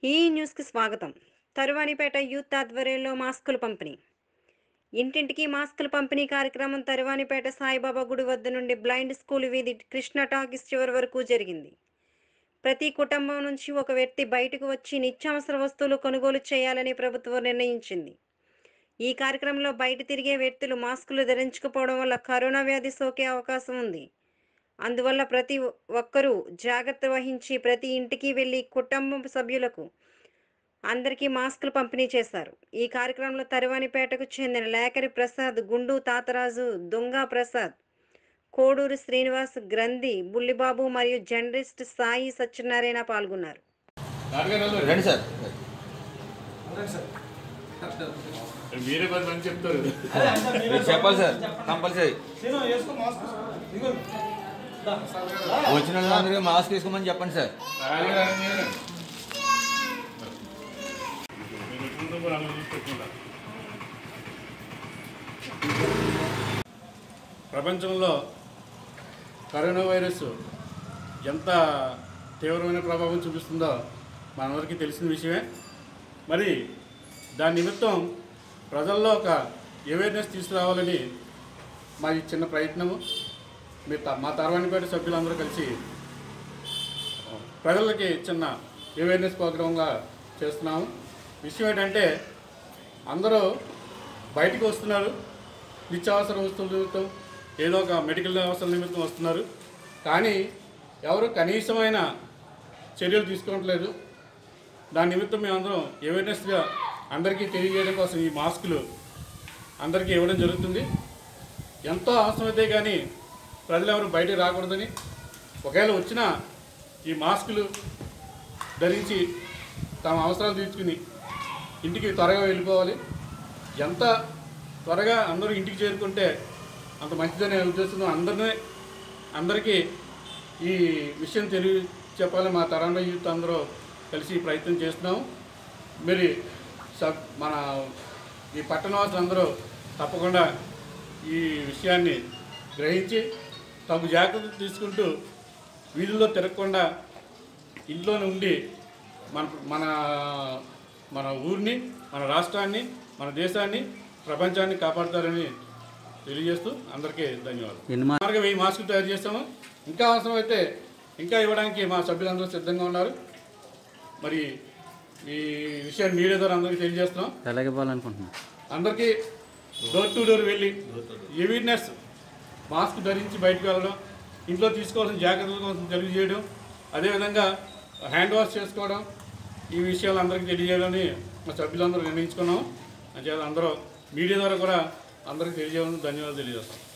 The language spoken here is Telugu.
ఈ న్యూస్కి స్వాగతం తరువానిపేట యూత్ ఆధ్వర్యంలో మాస్కులు పంపిణీ ఇంటింటికి మాస్కులు పంపిణీ కార్యక్రమం తరువానిపేట సాయిబాబా గుడి వద్ద నుండి బ్లైండ్ స్కూల్ వీధి కృష్ణ టాకీస్ చివరి వరకు జరిగింది ప్రతి కుటుంబం నుంచి ఒక వ్యక్తి బయటకు వచ్చి నిత్యావసర వస్తువులు కొనుగోలు చేయాలని ప్రభుత్వం నిర్ణయించింది ఈ కార్యక్రమంలో బయట తిరిగే వ్యక్తులు మాస్కులు ధరించకపోవడం వల్ల కరోనా వ్యాధి సోకే అవకాశం ఉంది అందువల్ల ప్రతి ఒక్కరూ జాగ్రత్త వహించి ప్రతి ఇంటికి వెళ్ళి కుటుంబం సభ్యులకు అందరికీ మాస్కులు పంపిణీ చేశారు ఈ కార్యక్రమంలో తరువానిపేటకు చెందిన లేఖరి ప్రసాద్ గుండు తాతరాజు దొంగ ప్రసాద్ కోడూరు శ్రీనివాస్ గ్రంథి బుల్లిబాబు మరియు జర్నలిస్ట్ సాయి సత్యనారాయణ పాల్గొన్నారు రండి సార్ మీరే పది మంది చెప్తారు మీరు చెప్పాలి సార్ కంపల్సరీ వచ్చిన వాళ్ళందరికీ మాస్క్ వేసుకోమని చెప్పండి సార్ ప్రపంచంలో కరోనా వైరస్ ఎంత తీవ్రమైన ప్రభావం చూపిస్తుందో మనందరికీ తెలిసిన విషయమే మరి దాని నిమిత్తం ప్రజల్లో ఒక అవేర్నెస్ తీసుకురావాలని మా ఈ చిన్న ప్రయత్నము మీ త- మా తర్వాణిపేట సభ్యులందరూ కలిసి ప్రజలకి చిన్న అవేర్నెస్ ప్రోగ్రాంగా చేస్తున్నాము విషయం ఏంటంటే అందరూ బయటికి వస్తున్నారు నిత్యావసర వస్తువుల నిమిత్తం ఏదో ఒక మెడికల్ అవసరం నిమిత్తం వస్తున్నారు కానీ ఎవరు కనీసమైన చర్యలు తీసుకోవట్లేదు దాని నిమిత్తం మేమందరం అవేర్నెస్గా అందరికీ తెలియజేయడం కోసం ఈ మాస్కులు అందరికీ ఇవ్వడం జరుగుతుంది ఎంతో అవసరమైతే కానీ ప్రజలు ఎవరు బయటికి రాకూడదని ఒకవేళ వచ్చినా ఈ మాస్కులు ధరించి తమ అవసరాలు తీర్చుకుని ఇంటికి త్వరగా వెళ్ళిపోవాలి ఎంత త్వరగా అందరూ ఇంటికి చేరుకుంటే అంత మంచిదనే ఉద్దేశంతో అందరినీ అందరికీ ఈ విషయం తెలియ చెప్పాలి మా తరంలో యూత్ అందరూ కలిసి ప్రయత్నం చేస్తున్నాము మరి సబ్ మన ఈ పట్టణవాసులు అందరూ తప్పకుండా ఈ విషయాన్ని గ్రహించి తగు జాగ్రత్తలు తీసుకుంటూ వీధుల్లో తిరగకుండా ఇంట్లోనే ఉండి మన మన మన ఊరిని మన రాష్ట్రాన్ని మన దేశాన్ని ప్రపంచాన్ని కాపాడతారని తెలియజేస్తూ అందరికీ ధన్యవాదాలు ఎన్ని మా సుమారుగా వెయ్యి మాస్కులు తయారు చేస్తాము ఇంకా అవసరమైతే ఇంకా ఇవ్వడానికి మా సభ్యులందరూ సిద్ధంగా ఉన్నారు మరి ఈ విషయాన్ని మీడియా ద్వారా అందరికీ తెలియజేస్తున్నాం ఎలాగ ఇవ్వాలనుకుంటున్నాను అందరికీ డోర్ టు డోర్ వెళ్ళి అవేర్నెస్ మాస్క్ ధరించి బయటకు వెళ్ళడం ఇంట్లో తీసుకోవాల్సిన జాగ్రత్తల కోసం తెలియజేయడం అదేవిధంగా హ్యాండ్ వాష్ చేసుకోవడం ఈ విషయాలు అందరికీ తెలియజేయాలని మా సభ్యులందరూ నిర్ణయించుకున్నాం అంచేత అందరూ మీడియా ద్వారా కూడా అందరికీ తెలియజేయాలని ధన్యవాదాలు తెలియజేస్తాం